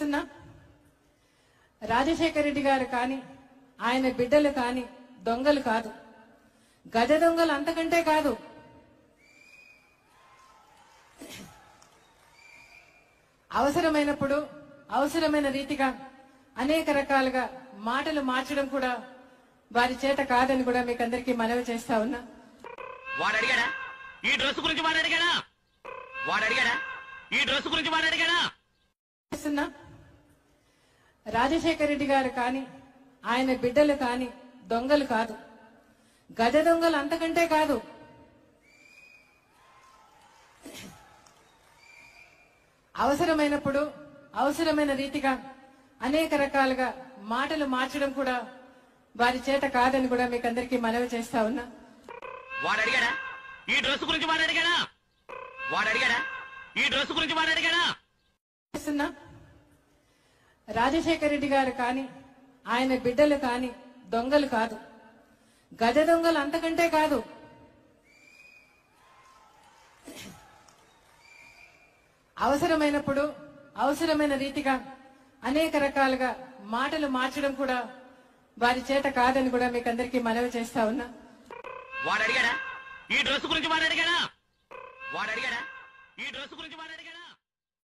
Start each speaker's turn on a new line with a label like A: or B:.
A: చేస్తున్నా రాజశేఖర రెడ్డి గారు కానీ ఆయన బిడ్డలు కానీ దొంగలు కాదు గజ దొంగలు అంతకంటే కాదు అవసరమైనప్పుడు అవసరమైన రీతిగా అనేక రకాలుగా మాటలు మార్చడం కూడా వారి చేత కాదని కూడా మీకు అందరికీ మనవి చేస్తా ఉన్నా
B: వాడు అడిగాడా ఈ డ్రెస్ గురించి వాడు అడిగాడా వాడు అడిగాడా ఈ డ్రెస్ గురించి వాడు అడిగాడా
A: చేస్తున్నా రాజశేఖర రెడ్డి గారు కానీ ఆయన బిడ్డలు కానీ దొంగలు కాదు గజ దొంగలు అంతకంటే కాదు అవసరమైనప్పుడు అవసరమైన రీతిగా అనేక రకాలుగా మాటలు మార్చడం కూడా వారి చేత కాదని కూడా మీకు అందరికీ మనవి చేస్తా ఉన్నా
B: వాడు అడిగాడా ఈ డ్రెస్ గురించి వాడు అడిగాడా వాడు అడిగాడా ఈ డ్రెస్ గురించి వాడు అడిగాడా
A: చేస్తున్నా రాజశేఖర రెడ్డి గారు కానీ ఆయన బిడ్డలు కానీ దొంగలు కాదు గజ దొంగలు అంతకంటే కాదు అవసరమైనప్పుడు అవసరమైన రీతిగా అనేక రకాలుగా మాటలు మార్చడం కూడా వారి చేత కాదని కూడా మీకు అందరికీ మనవి చేస్తా ఉన్నా
B: వాడు అడిగాడా ఈ డ్రెస్ గురించి వాడు అడిగాడా వాడు అడిగాడా ఈ డ్రెస్ గురించి వాడు అడిగాడా